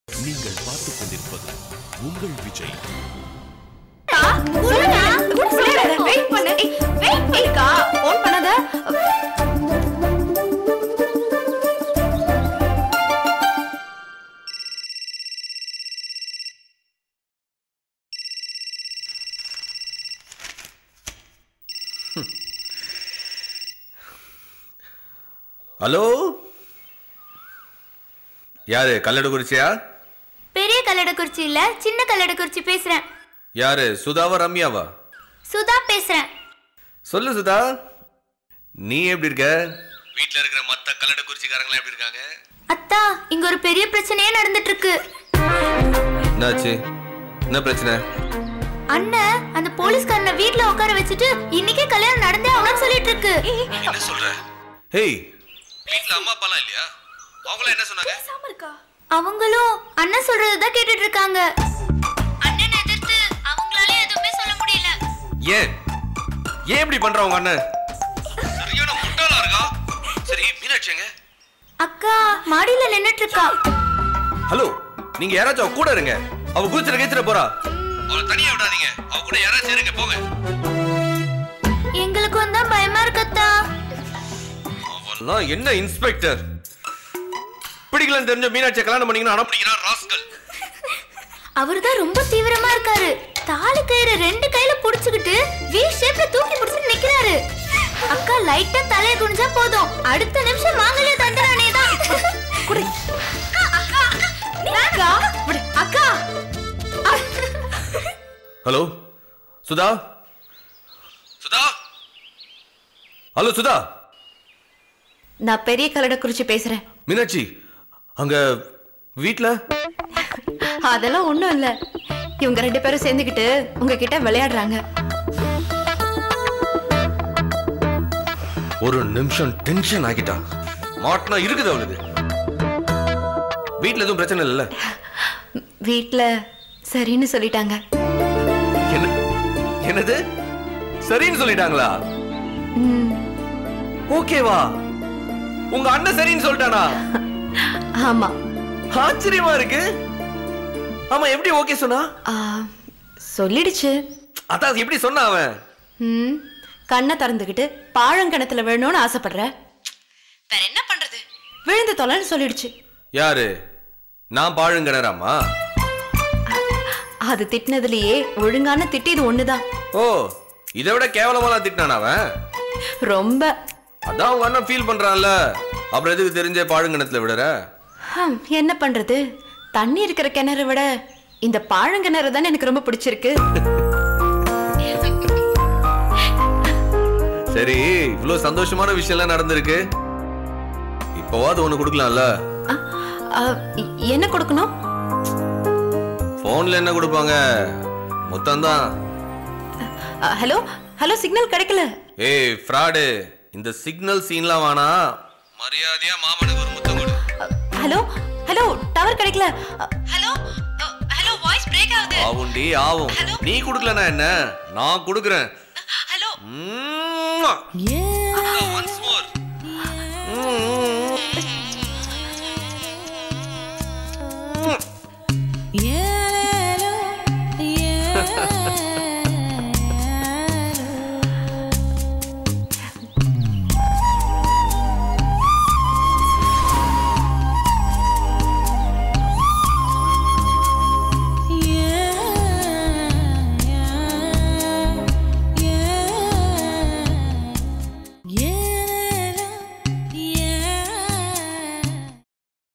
நீங்கள் பார்த்துக் கொண்டிருப்பது உங்கள் விஜய் வெயிட் பண்ணு வெயிட் பண்ணிக்கா ஃபோன் பண்ணாத ஹலோ யாரு கல்லடு குறிச்சியா பெரிய கல்லடக்குறிச்சி இல்ல சின்ன கல்லடக்குறிச்சி பேசுறேன் யாரு சுதாவா ரம்யாவா சுதா பேசுறேன் சொல்லு சுதா நீ எப்படி இருக்க வீட்ல இருக்கிற மத்த கல்லடு குறிச்சிக்காரங்களா எப்படி இருக்காங்க அத்தா இங்க ஒரு பெரிய பிரச்சனையே நடந்துட்டு இருக்கு என்னாச்சு என்ன பிரச்சனை அண்ணன் அந்த போலீஸ்காரனை வீட்ல உட்கார வச்சுட்டு இன்னைக்கே கல்யாணம் நடந்தே ஆகணும்னு சொல்லிட்டு இருக்கு என்ன சொல்ற ஹேய் வீட்ல அம்மா அப்பாலாம் இல்லையா அவங்கள என்ன சொன்னாங்க அவங்களும் அண்ணன் சொல்றதுதான் கேட்டுட்டு இருக்காங்க அண்ணன் எதிர்த்து அவங்களால எதுவுமே சொல்ல முடியல ஏன் ஏன் இப்படி பண்ற உங்க அண்ணன் சரியான முட்டாளா இருக்கா சரி மீனாட்சி எங்க அக்கா மாடியில நின்னுட்டு இருக்கா ஹலோ நீங்க யாராச்சும் அவ கூட இருங்க அவ கூச்சிர கேச்சிர போறா அவளை தனியா விடாதீங்க அவ கூட யாராச்சும் இருங்க போங்க எங்களுக்கும் தான் பயமா இருக்கத்தா அவெல்லாம் என்ன இன்ஸ்பெக்டர் பிடிக்கலன்னு தெரிஞ்ச மீனாட்சியை கல்யாணம் பண்ணீங்கன்னா அடம் பிடிக்கிறான் ராஸ்கல் அவர்தான் ரொம்ப தீவிரமா இருக்காரு தாலி கயிறு ரெண்டு கையில புடிச்சுக்கிட்டு வி ஷேப்ல தூக்கி பிடிச்சிட்டு நிக்கிறாரு அக்கா லைட்டா தலைய குனிஞ்சா போதும் அடுத்த நிமிஷம் மாங்கல்ய தண்டரானே தான் குடி அக்கா விடு. அக்கா ஹலோ சுதா சுதா ஹலோ சுதா நான் பெரிய கல்லடக்குறிச்சி பேசுறேன் மீனாட்சி அங்க வீட்ல அதெல்லாம் ஒண்ணும் இல்ல இவங்க ரெண்டு பேரும் சேர்ந்துக்கிட்டு உங்ககிட்ட விளையாடுறாங்க ஒரு நிமிஷம் டென்ஷன் ஆகிட்டா மாட்டினா இருக்குது அவளுக்கு வீட்ல எதுவும் பிரச்சனை இல்லைல்ல வீட்ல சரின்னு சொல்லிட்டாங்க என்ன என்னது சரின்னு சொல்லிட்டாங்களா ம், ஓகேவா உங்க அண்ணன் சரின்னு சொல்லிட்டானா ஆமா ஆச்சரியமா இருக்கு ஆமா எப்படி ஓகே சொன்னா ஆ, சொல்லிடுச்சு அதான் எப்படி சொன்னா அவன் ம் கண்ணை திறந்துக்கிட்டு பாழங்கிணத்துல விழணும்னு ஆசைப்படுற வேற என்ன பண்றது விழுந்து தொலைன்னு சொல்லிடுச்சு யாரு நான் பாழுங்கிணறாமா அது திட்டினதுலயே ஒழுங்கான திட்டு இது ஒண்ணுதான் ஓ இதை விட கேவலமா திட்டினான் அவன் ரொம்ப அதான் உங்க அண்ணன் ஃபீல் பண்றான்ல அப்புறம் எதுக்கு தெரிஞ்ச பாழுங்கிணத்துல விடுற ஹம், என்ன பண்றது தண்ணி இருக்கிற கிணறு விட இந்த பாழங்கிணறு தானே எனக்கு ரொம்ப பிடிச்சிருக்கு சரி இவ்வளவு சந்தோஷமான விஷயம்லாம் நடந்திருக்கு இப்போவாது ஒண்ணு கொடுக்கலாம்ல ஆ, ஆ, இ- என்ன கொடுக்கணும் போன்ல என்ன கொடுப்பாங்க மொத்தம் தான் ஆ, ஹலோ ஹலோ சிக்னல் கிடைக்கல ஏய் ஃப்ராடு இந்த சிக்னல் சீன்லாம் வேணாம் மரியாதையா மாமனுக்கு ஒரு முத்தம் கொடு ஆ, ஹலோ ஹலோ டவர் கிடைக்கல ஆ, ஹலோ ஆ, ஹலோ வாய்ஸ் பிரேக் ஆகுது ஆவுண்டி ஆவும் நீ கொடுக்கலனா என்ன நான் கொடுக்குறேன் ஹலோ ஒன்ஸ் மோர் Yeah.